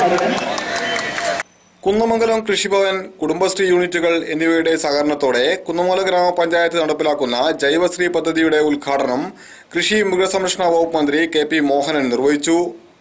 സംസാരിക്കണം കുന്നമംഗലം കൃഷിഭവൻ കുടുംബശ്രീ യൂണിറ്റുകൾ എന്നിവയുടെ സഹകരണത്തോടെ കുന്നമംഗലം ഗ്രാമപഞ്ചായത്ത് നടപ്പിലാക്കുന്ന ജൈവശ്രീ പദ്ധതിയുടെ ഉദ്ഘാടനം കൃഷി മൃഗസംരക്ഷണ വകുപ്പ് മന്ത്രി കെ പി മോഹനൻ നിർവഹിച്ചു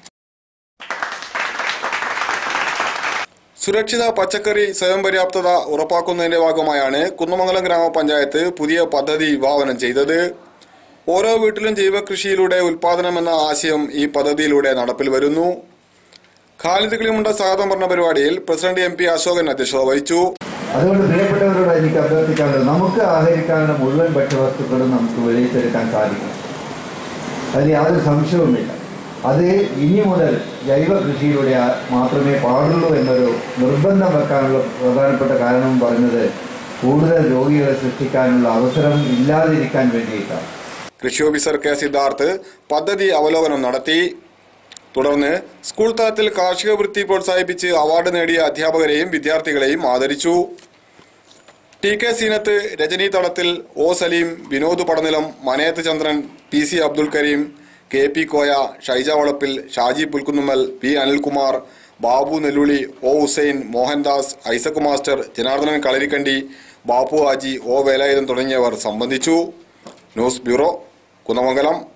സുരക്ഷിത പച്ചക്കറി സ്വയം പര്യാപ്തത ഉറപ്പാക്കുന്നതിന്റെ ഭാഗമായാണ് കുന്നമംഗലം ഗ്രാമപഞ്ചായത്ത് പുതിയ പദ്ധതി വിഭാവനം ചെയ്തത് ഓരോ വീട്ടിലും ജൈവ കൃഷിയിലൂടെ ഉൽപാദനം എന്ന ആശയം ഈ പദ്ധതിയിലൂടെ നടപ്പിൽ വരുന്നു ഖാലിദ് കിളിമുണ്ട സ്വാഗതം പറഞ്ഞ പരിപാടിയിൽ പ്രസിഡന്റ് എം പി അശോകൻ അധ്യക്ഷത വഹിച്ചു അതുകൊണ്ട് പ്രിയപ്പെട്ടവരോട് എനിക്ക് അഭ്യർത്ഥിക്കാനുള്ളത് നമുക്ക് ആഹരിക്കാനുള്ള മുഴുവൻ ഭക്ഷ്യവസ്തുക്കളും നമുക്ക് വിലയിരുത്തെടുക്കാൻ സാധിക്കും അതിൽ യാതൊരു സംശയവുമില്ല അത് ഇനി മുതൽ ജൈവ കൃഷിയിലൂടെ ആ- മാത്രമേ പാടുള്ളൂ എന്നൊരു നിർബന്ധം വെക്കാനുള്ള പ്രധാനപ്പെട്ട കാരണം പറഞ്ഞത് കൂടുതൽ രോഗികളെ സൃഷ്ടിക്കാനുള്ള അവസരം ഇല്ലാതിരിക്കാൻ വേണ്ടിയിട്ടാണ് കൃഷി ഓഫീസർ കെ സിദ്ധാർത്ഥ് പദ്ധതി അവലോകനം നടത്തി തുടർന്ന് സ്കൂൾ തലത്തിൽ കാർഷിക വൃത്തി പ്രോത്സാഹിപ്പിച്ച് അവാർഡ് നേടിയ അധ്യാപകരെയും വിദ്യാർത്ഥികളെയും ആദരിച്ചു T K Zeenath Rajani Thadathil O Saleem Vinod Padanilam Manayath Chandran P C Abdul Kareem K P Koya Shaija Valappil Shaji Pulkunnummal P Anilkumar Babu Nelluli O Hussain Mohandas Isaac master Janardhanan Kalarikkandi Bappu Haji O Velayudhan തുടങ്ങിയവർ സംബന്ധിച്ചു ന്യൂസ് ബ്യൂറോ കുന്നമംഗലം